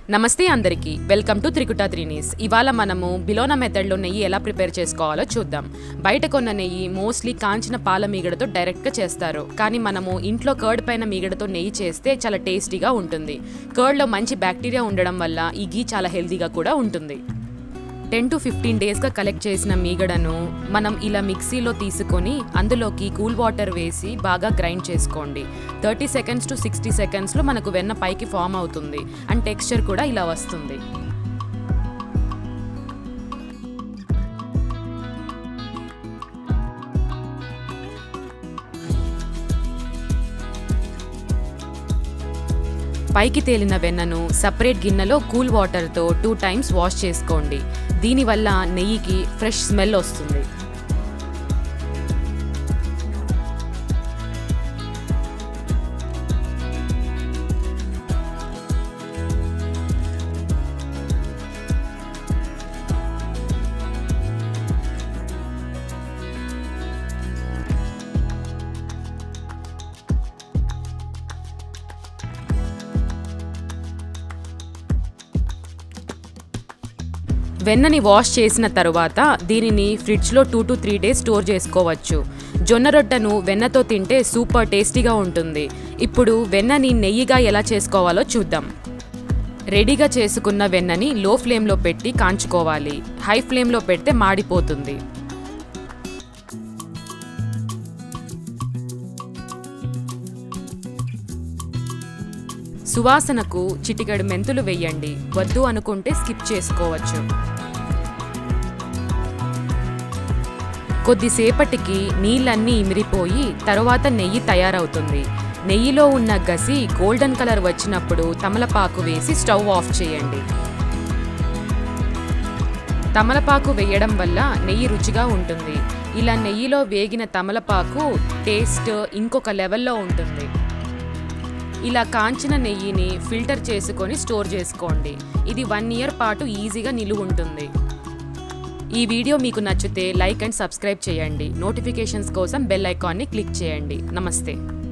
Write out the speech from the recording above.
నమస్తే అందరికీ welcome to త్రికుట త్రీనీస్ ఇవాళ మనము బిలోనా మెథడ్లో నెయ్యి ఎలా ప్రిపేర్ చేసుకోవాలో చూద్దాం బయట కొన్న నెయ్యి మోస్ట్లీ కాంచిన పాల మీగడతో డైరెక్ట్గా చేస్తారు కానీ మనము ఇంట్లో కర్డ్ పైన మీగడతో నెయ్యి చేస్తే చాలా టేస్టీగా ఉంటుంది కర్డ్లో మంచి బ్యాక్టీరియా ఉండడం వల్ల ఈ గీ చాలా హెల్తీగా కూడా ఉంటుంది టెన్ టు ఫిఫ్టీన్ డేస్గా కలెక్ట్ చేసిన మీగడను మనం ఇలా మిక్సీలో తీసుకొని అందులోకి కూల్ వాటర్ వేసి బాగా గ్రైండ్ చేసుకోండి థర్టీ సెకండ్స్ టు సిక్స్టీ సెకండ్స్లో మనకు వెన్న పైకి ఫామ్ అవుతుంది అండ్ టెక్స్చర్ కూడా ఇలా వస్తుంది పైకి తేలిన వెన్నను సపరేట్ గిన్నెలో కూల్ వాటర్తో టూ టైమ్స్ వాష్ చేసుకోండి దీనివల్ల నెయ్యికి ఫ్రెష్ స్మెల్ వస్తుంది వెన్నని వాష్ చేసిన తరువాత దీనిని ఫ్రిడ్జ్లో two to three days store చేసుకోవచ్చు జొన్న రొట్టెను వెన్నతో తింటే సూపర్ టేస్టీగా ఉంటుంది ఇప్పుడు వెన్నని నెయ్యిగా ఎలా చేసుకోవాలో చూద్దాం రెడీగా చేసుకున్న వెన్నని లో ఫ్లేమ్లో పెట్టి కాంచుకోవాలి హై ఫ్లేమ్లో పెడితే మాడిపోతుంది సువాసనకు చిటికెడు మెంతులు వెయ్యండి వద్దు అనుకుంటే స్కిప్ చేసుకోవచ్చు కొద్దిసేపటికి నీళ్ళన్నీ ఇమిరిపోయి తరువాత నెయ్యి తయారవుతుంది నెయ్యిలో ఉన్న గసి గోల్డెన్ కలర్ వచ్చినప్పుడు తమలపాకు వేసి స్టవ్ ఆఫ్ చేయండి తమలపాకు వేయడం వల్ల నెయ్యి రుచిగా ఉంటుంది ఇలా నెయ్యిలో వేగిన తమలపాకు టేస్ట్ ఇంకొక లెవెల్లో ఉంటుంది ఇలా కాంచిన నెయ్యిని ఫిల్టర్ చేసుకొని స్టోర్ చేసుకోండి ఇది వన్ ఇయర్ పాటు ఈజీగా నిలువ ఉంటుంది ఈ వీడియో మీకు నచ్చితే లైక్ అండ్ సబ్స్క్రైబ్ చేయండి నోటిఫికేషన్స్ కోసం బెల్ ఐకాన్ని క్లిక్ చేయండి నమస్తే